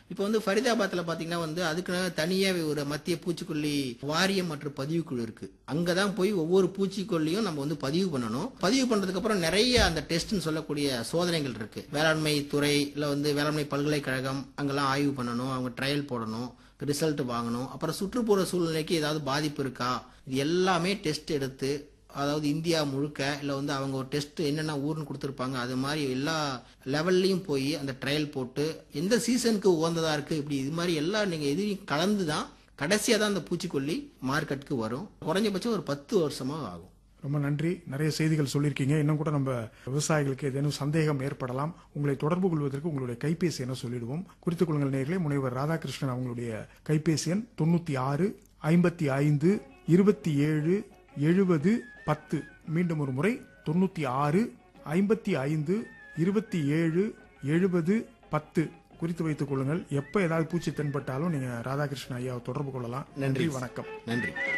இப்போ வந்து ஃபரிதாபாத்ல பாத்தீங்கன்னா வந்து அதுக்குன்னு தனியாவே ஒரு மத்திய பூச்சிக்கொல்லி வாரியம் மற்றும் பதிவுக்குழு இருக்கு அங்கதான் போய் ஒவ்வொரு பூச்சிக்கொல்லியும் நம்ம வந்து பதிவு பண்ணணும் பதிவு பண்றதுக்கு அப்புறம் நிறைய அந்த டெஸ்ட்னு சொல்லக்கூடிய சோதனைகள் இருக்கு வேளாண்மை துறை இல்ல வந்து வேளாண்மை பல்கலைக்கழகம் அங்கெல்லாம் ஆய்வு பண்ணணும் அவங்க ட்ரையல் போடணும் ரிசல்ட் வாங்கணும் அப்புறம் சுற்றுப்புற சூழ்நிலைக்கு ஏதாவது பாதிப்பு இருக்கா இது எல்லாமே டெஸ்ட் எடுத்து அதாவது இந்தியா முழுக்க இல்லை வந்து அவங்க ஒரு டெஸ்ட் என்னென்ன ஊர்னு கொடுத்துருப்பாங்க அது மாதிரி எல்லா லெவல்லையும் போய் அந்த ட்ரையல் போட்டு எந்த சீசனுக்கு உகந்ததா இருக்கு இப்படி இது மாதிரி எல்லாம் நீங்கள் எதையும் கலந்து தான் கடைசியாக தான் அந்த பூச்சிக்கொல்லி மார்க்கெட்டுக்கு வரும் குறைஞ்சபட்சம் ஒரு பத்து வருஷமா ஆகும் ரொம்ப நன்றி நிறைய செய்திகள் சொல்லியிருக்கீங்க இன்னும் கூட நம்ம விவசாயிகளுக்கு ஏதேனும் சந்தேகம் ஏற்படலாம் உங்களை தொடர்பு கொள்வதற்கு உங்களுடைய கைபேசி என சொல்லிடுவோம் குறித்துக் கொள்ளுங்கள் நேர்களே முனைவர் ராதாகிருஷ்ணன் அவங்களுடைய கைபேசி எண் தொண்ணூத்தி ஆறு ஐம்பத்தி ஐந்து இருபத்தி ஏழு எழுபது பத்து மீண்டும் ஒரு முறை தொண்ணூத்தி ஆறு ஐம்பத்தி ஐந்து இருபத்தி ஏழு எழுபது பத்து குறித்து வைத்துக் கொள்ளுங்கள் எப்ப ஏதாவது பூச்சி தென்பட்டாலும் நீங்க ராதாகிருஷ்ணன் ஐயாவை தொடர்பு கொள்ளலாம் நன்றி வணக்கம் நன்றி